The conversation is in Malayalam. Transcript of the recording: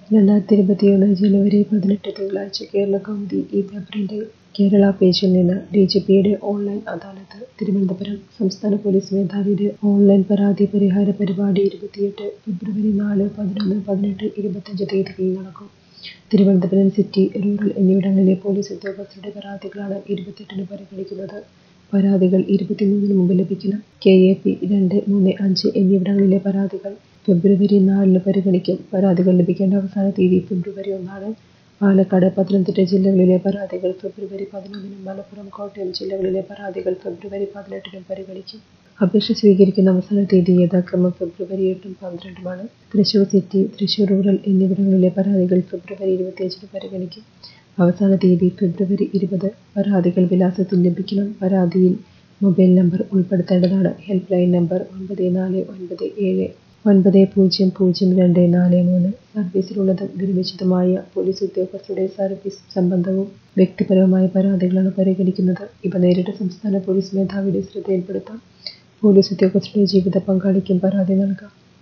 രണ്ടായിരത്തി ഇരുപത്തിയൊന്ന് ജനുവരി പതിനെട്ട് തിങ്കളാഴ്ച കേരളകൗമുദി ഈ പേപ്പറിന്റെ കേരള പേജിൽ നിന്ന് ഡിജിപിയുടെ ഓൺലൈൻ അദാലത്ത് തിരുവനന്തപുരം സംസ്ഥാന പോലീസ് മേധാവിയുടെ ഓൺലൈൻ പരാതി പരിഹാര പരിപാടി ഇരുപത്തിയെട്ട് ഫെബ്രുവരി നാല് പതിനൊന്ന് പതിനെട്ട് ഇരുപത്തഞ്ച് തീയതികളിൽ നടക്കും തിരുവനന്തപുരം സിറ്റി റൂറൽ എന്നിവിടങ്ങളിലെ പോലീസ് ഉദ്യോഗസ്ഥരുടെ പരാതികളാണ് ഇരുപത്തെട്ടിന് പരിഗണിക്കുന്നത് പരാതികൾ ഇരുപത്തിമൂന്നിന് മുമ്പ് ലഭിക്കണം കെ എ പി രണ്ട് മൂന്ന് അഞ്ച് എന്നിവിടങ്ങളിലെ പരാതികൾ ഫെബ്രുവരി നാലിന് പരിഗണിക്കും പരാതികൾ ലഭിക്കേണ്ട അവസാന തീയതി ഫെബ്രുവരി ഒന്നാണ് പാലക്കാട് പത്തനംതിട്ട ജില്ലകളിലെ പരാതികൾ ഫെബ്രുവരി പതിനൊന്നിനും മലപ്പുറം കോട്ടയം ജില്ലകളിലെ പരാതികൾ ഫെബ്രുവരി പതിനെട്ടിനും പരിഗണിക്കും അപേക്ഷ സ്വീകരിക്കുന്ന അവസാന തീയതി യഥാക്രമം ഫെബ്രുവരി എട്ടും പന്ത്രണ്ടുമാണ് തൃശൂർ സിറ്റി തൃശൂർ റൂറൽ എന്നിവിടങ്ങളിലെ പരാതികൾ ഫെബ്രുവരി ഇരുപത്തിയഞ്ചിന് പരിഗണിക്കും അവസാന തീയതി ഫെബ്രുവരി ഇരുപത് പരാതികൾ വിലാസത്തിൽ ലഭിക്കണം പരാതിയിൽ മൊബൈൽ നമ്പർ ഉൾപ്പെടുത്തേണ്ടതാണ് ഹെൽപ്പ് ലൈൻ നമ്പർ ഒൻപത് നാല് ഒൻപത് ഏഴ് ഒൻപത് പൂജ്യം പൂജ്യം രണ്ട് നാല് മൂന്ന് സർവീസിലുള്ളതും വിരമിച്ചതുമായ പോലീസ് ഉദ്യോഗസ്ഥരുടെ സർവീസ് സംബന്ധവും വ്യക്തിപരവുമായ പരാതികളാണ് പരിഗണിക്കുന്നത് ഇവ നേരിട്ട് സംസ്ഥാന പോലീസ് മേധാവിയുടെ ശ്രദ്ധയിൽപ്പെടുത്താം പോലീസ് ഉദ്യോഗസ്ഥരുടെ ജീവിത പങ്കാളിക്കും പരാതി നൽകാം